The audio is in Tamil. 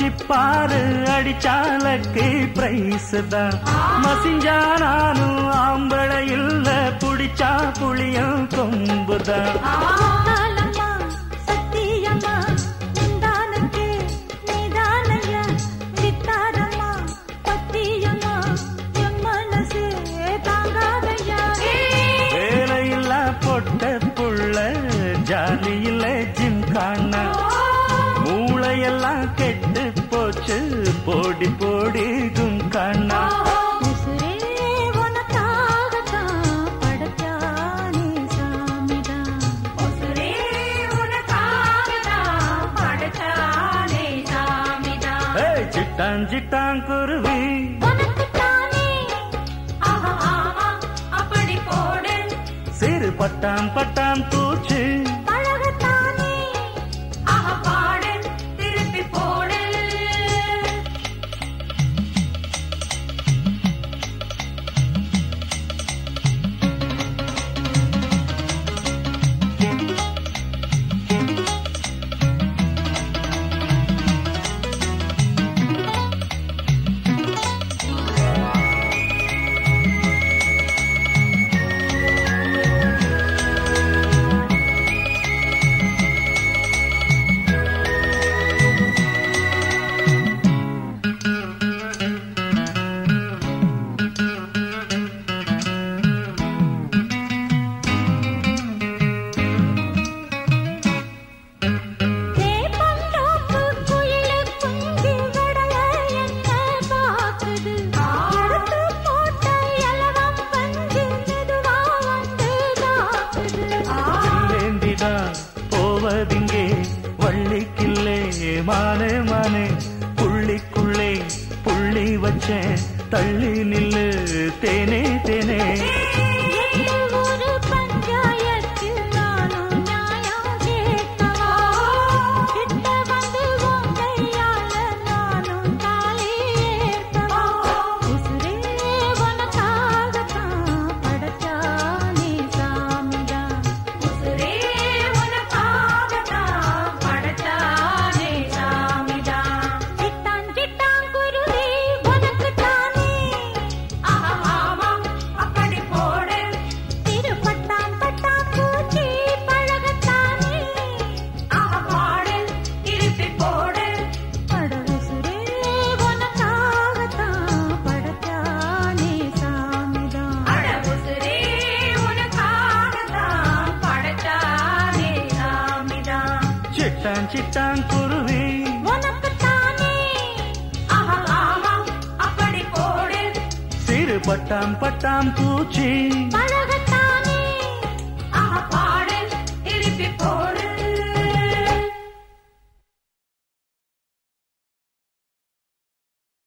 மச்சி பாரு அடிச்சாலக்கு பிரைஸ் தான் மசிஞ்சா நானும் ஆம்பளை இல்ல புடிச்சா புளியும் கொம்புதான் காலம்மா சத்தியம்மா நின்றானுக்கு நீதானையா சித்தாரம்மா பத்தியம்மா என் மனசு தாங்காதையா வேலையில்லா பொட்ட புள்ள ஜாலியில ஜிம் காண மூளையெல்லாம் கெட்டு போச்சு போடி போடி கும் காணா உசுரே உனக்காகத்தான் படைச்சானே சாமிதான் உசுரே உனக்காகத்தான் படைச்சானே சாமிதான் ஏய், சிட்டான் சிட்டான் குருவி உனக்குத்தானே ஆஹா ஆஹா அப்படி போடு சிறு பட்டாம் பட்டாம் பூச்சு பழகத்தானே ஆஹா பாடு திருப்பி போடு தேப்பந்தோப்பு குயிலு குஞ்சு கடல என்ன பாக்குது எடுத்து போட்ட இலவம் பஞ்சு மெதுவா வந்து தாக்குது இல்லேந்திதான் போவதிங்கே வள்ளிக்கில்லே மானே மானே புள்ளிக்குள்ளே புள்ளி வச்சேன் தள்ளி நில்லு தேனே தேனே எட்டு ஒரு பஞ்சாயத்தில் நானும் நியாயம் கேட்கவா கிட்ட வந்து உன் கையால நானும் தாலி ஏற்கவா உசுரே உனக்காகத்தான் படைச்சானே சாமிதான் உசுரே உனக்காகத்தான் படைச்சானே சாமிதான் சிட்டான் சிட்டான் குருவி உனக்குத்தானே ஆஹா ஆமா அப்படி போடு திருப்பட்டாம் பட்டாம் பூச்சி பழகத்தானே ஆஹா பாடு திருப்பி போடு படகுசுரே உனக்காகத்தான் படைச்சானே சாமிதான் அடகுசுரே உனக்காகத்தான் படைச்சானே சாமிதான் சிட்டான் சிட்டான் குருவி உனக்குத்தானே ஆஹா ஆமா அப்படி போடு சிறு பட்டாம் பட்டாம் பூச்சி பழகத்தானே ஆஹா